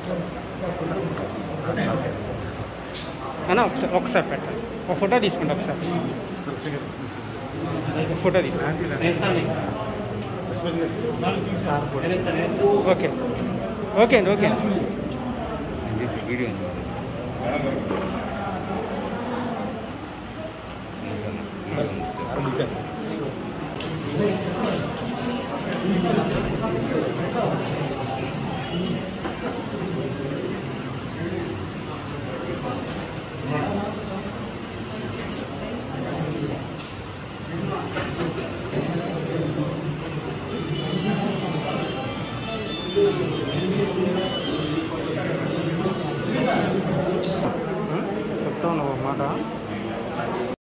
అన్న ఒకసారి ఒకసారి పెట్టండి ఒక ఫోటో తీసుకుంటా ఒకసారి ఒక ఫోటో తీసుకుంటా ఓకే ఓకే అండి ఓకే అండి వీడియో చెప్తా ఉన్నావు ఒక మాట